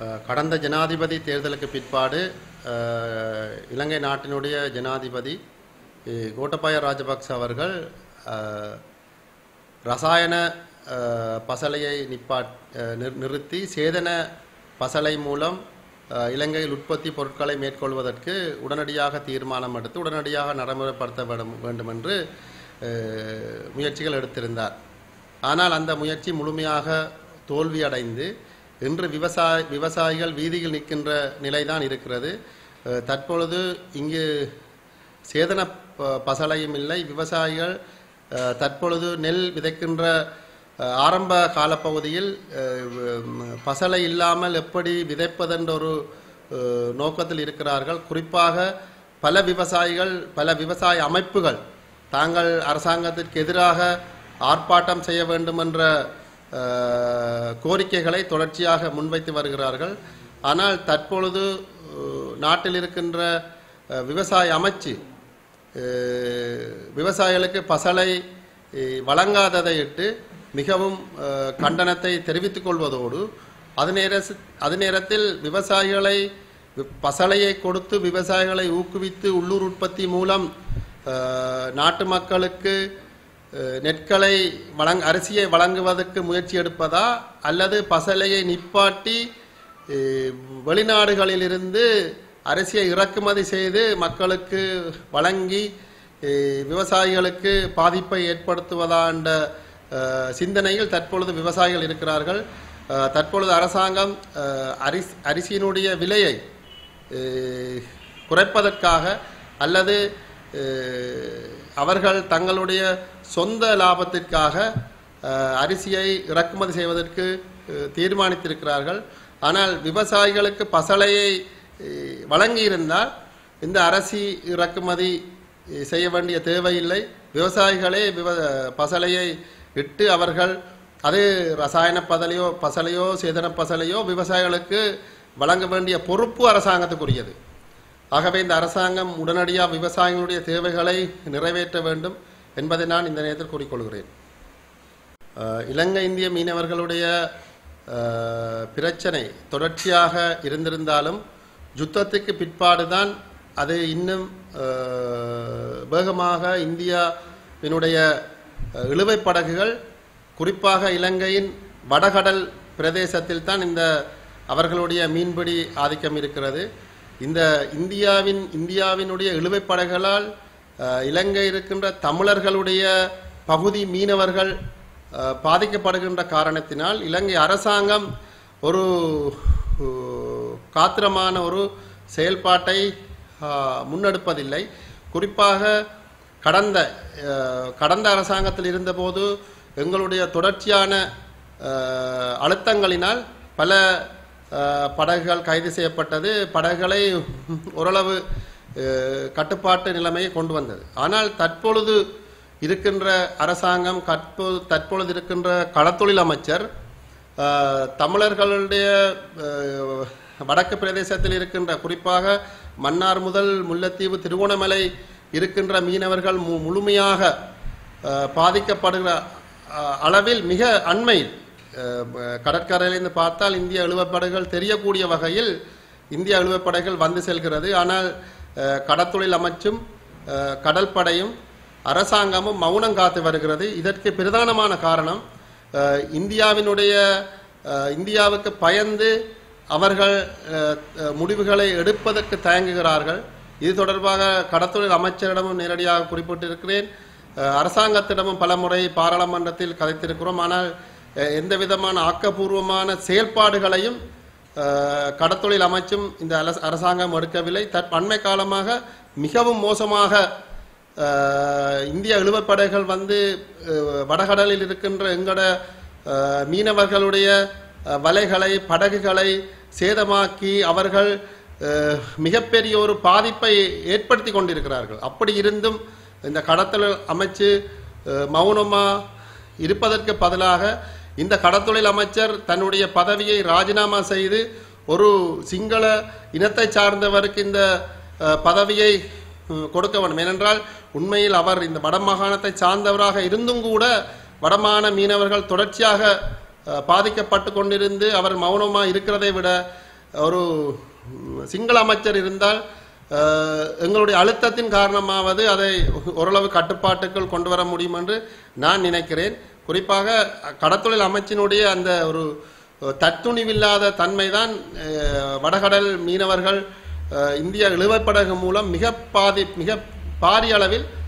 அஹ், கடந்த ஜனாதிபதி தேர்தலுக்கு பிற்பாடு அஹ், இலங்கை நாட்டினுடைய ஜனாதிபதி அஹ், கோட்டபாய ராஜபக்ச அவர்கள் அஹ், ரசாயன அஹ், பசலையை நிப்பாட் அஹ், நிறு- நிறுத்தி சேதன பசலை மூலம் அஹ், இலங்கையில் உற்பத்தி பொருட்களை மேற்கொள்வதற்கு உடனடியாக தீர்மானம் எடுத்து உடனடியாக நடைமுறைப்படுத்த வேண்டும் வேண்டும் என்று அஹ், முயற்சிகள் எடுத்திருந்தார் ஆனால் அந்த முயற்சி முழுமையாக தோல்வியடைந்து இன்று விவசாய விவசாயிகள் வீதியில் நிற்கின்ற நிலைதான் இருக்கிறது அஹ், தற்பொழுது இங்கு சேதன ப- பசலையும் இல்லை விவசாயிகள் அஹ், தற்பொழுது நெல் விதைக்கின்ற அஹ், ஆரம்ப காலப்பகுதியில் அஹ், வ- பசலை இல்லாமல் எப்படி விதைப்பதென்ற ஒரு அஹ், நோக்கத்தில் இருக்கிறார்கள் குறிப்பாக பல விவசாயிகள் பல விவசாய அமைப்புகள் தாங்கள் அரசாங்கத்திற்கு எதிராக ஆர்ப்பாட்டம் செய்ய வேண்டும் என்ற அஹ், கோரிக்கைகளை தொடர்ச்சியாக முன்வைத்து வருகிறார்கள் ஆனால் தற்பொழுது அஹ், நாட்டில் இருக்கின்ற அஹ், விவசாய அமைச்சு அஹ், விவசாயிகளுக்கு பசலை அஹ், வழங்காததை இட்டு மிகவும் அஹ், கண்டனத்தை தெரிவித்துக் கொள்வதோடு அது நேர அது நேரத்தில் விவசாயிகளை வி- பசலையை கொடுத்து விவசாயிகளை ஊக்குவித்து உள்ளூர் உற்பத்தி மூலம் அஹ், நாட்டு மக்களுக்கு அஹ், நெற்களை வழங் அரிசியை வழங்குவதற்கு முயற்சி எடுப்பதா அல்லது பசலையை நிப்பாட்டி அஹ், வெளிநாடுகளிலிருந்து அரிசியை இறக்குமதி செய்து மக்களுக்கு வழங்கி அஹ், விவசாயிகளுக்கு பாதிப்பை ஏற்படுத்துவதா என்ற அஹ், சிந்தனையில் தற்பொழுது விவசாயிகள் இருக்கிறார்கள் அஹ், தற்பொழுது அரசாங்கம் அஹ், அரிசி அரிசியினுடைய விலையை அஹ், குறைப்பதற்காக அல்லது அஹ், அவர்கள் தங்களுடைய சொந்த லாபத்திற்காக அஹ், அரிசியை இறக்குமதி செய்வதற்கு அஹ், தீர்மானித்திருக்கிறார்கள் ஆனால் விவசாயிகளுக்கு பசலையை அஹ், வழங்கியிருந்தால் இந்த அரிசி இறக்குமதி அஹ், செய்ய வேண்டிய தேவையில்லை விவசாயிகளே விவ பசலையை இட்டு அவர்கள் அது ரசாயன பதலையோ பசலையோ சேதன பசலையோ விவசாயிகளுக்கு வழங்க வேண்டிய பொறுப்பு அரசாங்கத்துக்குரியது ஆகவே இந்த அரசாங்கம் உடனடியாக விவசாயிகளுடைய தேவைகளை நிறைவேற்ற வேண்டும் என்பதை நான் இந்த நேரத்தில் கூறிக்கொள்கிறேன் அஹ், இலங்கை இந்திய மீனவர்களுடைய அஹ், பிரச்சனை தொடர்ச்சியாக இருந்திருந்தாலும் யுத்தத்துக்கு பிற்பாடுதான் அது இன்னும் அஹ், வேகமாக இந்தியாவினுடைய அஹ், இழுவைப் படகுகள் குறிப்பாக இலங்கையின் வடகடல் பிரதேசத்தில் தான் இந்த அவர்களுடைய மீன்பிடி ஆதிக்கம் இருக்கிறது இந்த இந்தியாவின் இந்தியாவினுடைய இழுவைப் படகுகளால் அஹ், இலங்கை இருக்கின்ற தமிழர்களுடைய பகுதி மீனவர்கள் அஹ், பாதிக்கப்படுகின்ற காரணத்தினால் இலங்கை அரசாங்கம் ஒரு அஹ், காத்திரமான ஒரு செயல்பாட்டை அஹ், முன்னெடுப்பதில்லை குறிப்பாக கடந்த அஹ், கடந்த அரசாங்கத்தில் இருந்தபோது எங்களுடைய தொடர்ச்சியான அஹ், அழுத்தங்களினால் பல அஹ், படகுகள் கைது செய்யப்பட்டது படகுகளை ஓரளவு அஹ், கட்டுப்பாட்டு நிலைமையை கொண்டு வந்தது ஆனால் தற்பொழுது இருக்கின்ற அரசாங்கம் கற்பொ தற்பொழுது இருக்கின்ற களத்தொழில் அமைச்சர் அஹ், தமிழர்களுடைய அஹ், வடக்கு பிரதேசத்தில் இருக்கின்ற குறிப்பாக மன்னார் முதல் முல்லைத்தீவு திருவோணமலை இருக்கின்ற மீனவர்கள் மு முழுமையாக அஹ், பாதிக்கப்படுகிற அஹ், அளவில் மிக அண்மையில் அஹ், ப- கடற்கரையிலிருந்து பார்த்தால் இந்திய இழுவப்படைகள் தெரியக்கூடிய வகையில் இந்திய இழுவப்படைகள் வந்து செல்கிறது ஆனால் அஹ், கடற்தொழில் அமைச்சும் அஹ், கடற்படையும் அரசாங்கமும் மௌனம் காத்து வருகிறது இதற்கு பிரதானமான காரணம் அஹ், இந்தியாவினுடைய அஹ், இந்தியாவுக்கு பயந்து அவர்கள் அஹ், அஹ், முடிவுகளை எடுப்பதற்கு தயங்குகிறார்கள் இது தொடர்பாக கடத்தொழில் அமைச்சரிடமும் நேரடியாக குறிப்பிட்டிருக்கிறேன் அஹ், அரசாங்கத்திடமும் பலமுறை பாராளுமன்றத்தில் கதைத்திருக்கிறோம் ஆனால் அஹ், எந்த விதமான ஆக்கப்பூர்வமான செயல்பாடுகளையும் அஹ், கடத்தொழில் அமைச்சும் இந்த அலஸ்- அரசாங்கம் எடுக்கவில்லை தற் அண்மை காலமாக மிகவும் மோசமாக அஹ், இந்திய இழுவப்படைகள் வந்து அஹ், வடகடலில் இருக்கின்ற எங்கட அஹ், மீனவர்களுடைய அஹ், வலைகளை படகுகளை சேதமாக்கி அவர்கள் அஹ், மிகப்பெரிய ஒரு பாதிப்பை ஏற்படுத்தி கொண்டிருக்கிறார்கள் அப்படி இருந்தும் இந்த கடத்தல் அமைச்சு அஹ், மௌனமா இருப்பதற்கு பதிலாக இந்த கடத்தொழில் அமைச்சர் தன்னுடைய பதவியை ராஜினாமா செய்து ஒரு சிங்கள இனத்தை சார்ந்தவருக்கு இந்த அஹ், பதவியை அஹ், கொடுக்க வேண்டும் ஏனென்றால் உண்மையில் அவர் இந்த வடமாகாணத்தை சார்ந்தவராக இருந்தும் கூட வடமாகாண மீனவர்கள் தொடர்ச்சியாக அஹ், பாதிக்கப்பட்டு கொண்டிருந்து அவர் மௌனமாக இருக்கிறதை விட ஒரு ம், சிங்கள அமைச்சர் இருந்தால் அஹ், எங்களுடைய அழுத்தத்தின் காரணமாவது அதை ஓரளவு கட்டுப்பாட்டுக்குள் கொண்டு வர முடியும் என்று நான் நினைக்கிறேன் குறிப்பாக கடத்தொழில் அமைச்சினுடைய அந்த ஒரு தத்துணிவில்லாத தன்மைதான் அஹ், வடகடல் மீனவர்கள் அஹ், இந்திய இழுவைப்படகு மூலம் மிக பாதி மிக பாரிய அளவில்